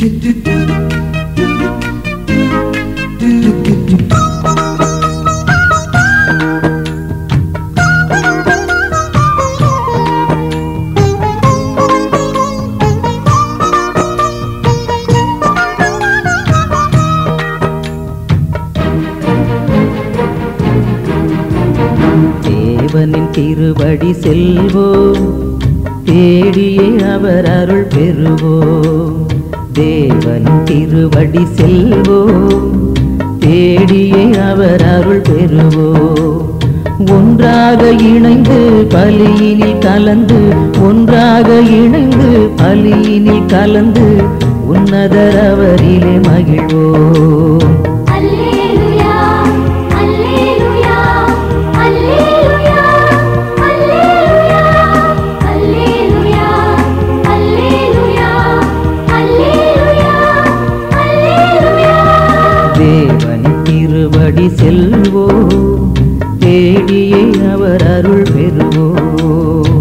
தேவனின் திருவடி செல்வோம் தேடியே அவர் அருள் பெறுவோம் தேவனின் திருவடி செல்வோம் தேடியே அவர் அருள் பெறுவோம் ஒன்றாக இணைந்து பலியினில் கலந்து ஒன்றாக இணைந்து பலியினில் கலந்து உன்னதர் அவரிலே மகிழ்வோம் அல்லேலூயா அல்லேலூயா அல்லேலூயா அல்லேலூயா அல்லேலூயா அல்லேலூயா அல்லேலூயா அல்லேலூயா தேவன் திருவடி செல்வோம் தேடியே அவர் அருள் பெறுவோம்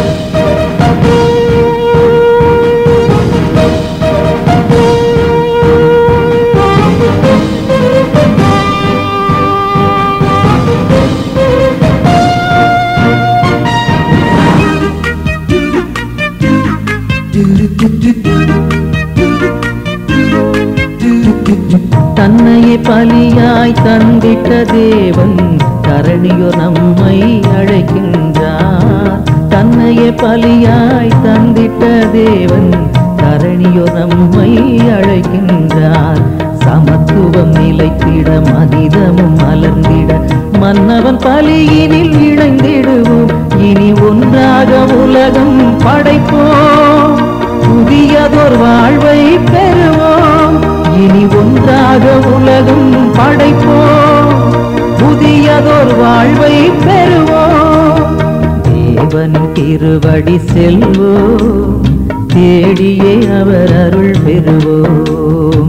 தன்னையே பலியாய் தந்திட்ட தேவன் கரணியோ நம்மை அழைக்கின்றார் தன்னையே பலியாய் தந்திட்ட தேவன் கரணியோ நம்மை அழைக்கின்றார் சமத்துவம் நிலைத்திட மனிதமும் மலர்ந்திட மன்னவன் பலியினில் இணைந்திடுவோம் இனி ஒன்றாக உலகம் படைப்போம் புதியதொரு வாழ்வை பெறுவோம் இனி ஒன்றாக உலகம் படைப்போம் புதியதொரு வாழ்வை பெறுவோம் தேவனின் திருவடி செல்வோம் தேடியே அவர் அருள் பெறுவோம்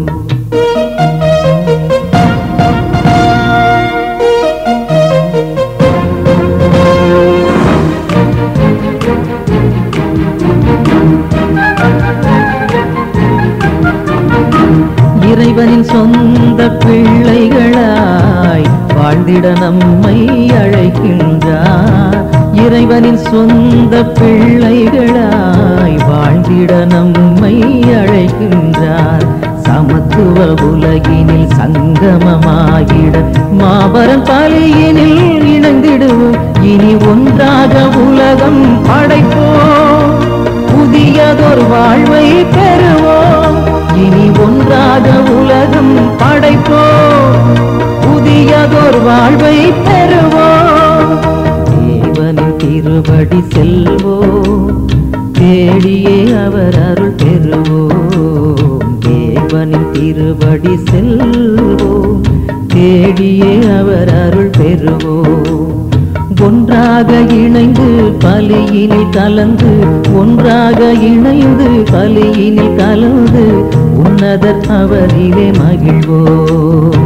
இறைவனின் சொந்த பிள்ளைகளாய் வாழ்ந்திட நம்மை அழைக்கின்றார் இறைவனின் சொந்த பிள்ளைகளாய் வாழ்ந்திட நம்மை அழைக்கின்றார் சமத்துவ உலகினில் சங்கமமாகிட மாபரம் பலியினில் இணைந்திடுவோம் இனி ஒன்றாக உலகம் படைப்போம் புதியதொரு வாழ்வை பெறுவோம் இனி ஒன்றாக உலகம் படைப்போம் புதியதொரு வாழ்வை பெறுவோம் தேவனின் திருவடி செல்வோம் தேடியே அவர் அருள் பெறுவோம் தேவனின் திருவடி செல்வோம் தேடியே அவர் அருள் பெறுவோம் ஒன்றாக இணைந்து பலியினில் கலந்து ஒன்றாக இணைந்து பலியினில் கலந்து உன்னதர் அவரிலே மகிழ்வோம்